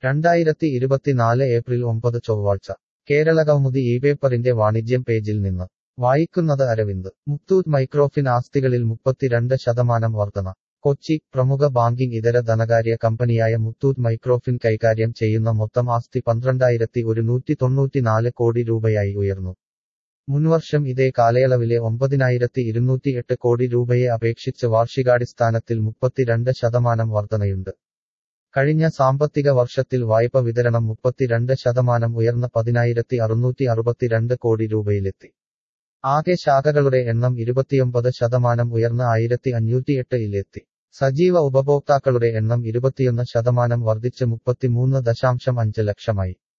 രണ്ടായിരത്തി ഇരുപത്തിനാല് ഏപ്രിൽ ഒമ്പത് ചൊവ്വാഴ്ച കേരളകൗമുദി ഈ പേപ്പറിന്റെ വാണിജ്യം പേജിൽ നിന്ന് വായിക്കുന്നത് അരവിന്ദ് മുത്തൂറ്റ് മൈക്രോഫിൻ ആസ്തികളിൽ മുപ്പത്തിരണ്ട് ശതമാനം വർധന കൊച്ചി പ്രമുഖ ബാങ്കിംഗ് ഇതര ധനകാര്യ കമ്പനിയായ മുത്തൂറ്റ് മൈക്രോഫിൻ കൈകാര്യം ചെയ്യുന്ന മൊത്തം ആസ്തി പന്ത്രണ്ടായിരത്തി ഒരുന്നൂറ്റി തൊണ്ണൂറ്റിനാല് കോടി രൂപയായി ഉയർന്നു മുൻവർഷം ഇതേ കാലയളവിലെ ഒമ്പതിനായിരത്തി ഇരുന്നൂറ്റി എട്ട് കോടി രൂപയെ അപേക്ഷിച്ച് വാർഷികാടിസ്ഥാനത്തിൽ മുപ്പത്തിരണ്ട് ശതമാനം വർധനയുണ്ട് കഴിഞ്ഞ സാമ്പത്തിക വർഷത്തിൽ വായ്പ വിതരണം മുപ്പത്തിരണ്ട് ശതമാനം ഉയർന്ന പതിനായിരത്തി അറുന്നൂറ്റി അറുപത്തിരണ്ട് കോടി രൂപയിലെത്തി ആകെ ശാഖകളുടെ എണ്ണം ഇരുപത്തിയൊമ്പത് ശതമാനം ഉയർന്ന ആയിരത്തി അഞ്ഞൂറ്റിയെട്ട് ഇലെത്തി സജീവ ഉപഭോക്താക്കളുടെ എണ്ണം ഇരുപത്തിയൊന്ന് ശതമാനം വർദ്ധിച്ച് മുപ്പത്തിമൂന്ന് ദശാംശം അഞ്ച് ലക്ഷമായി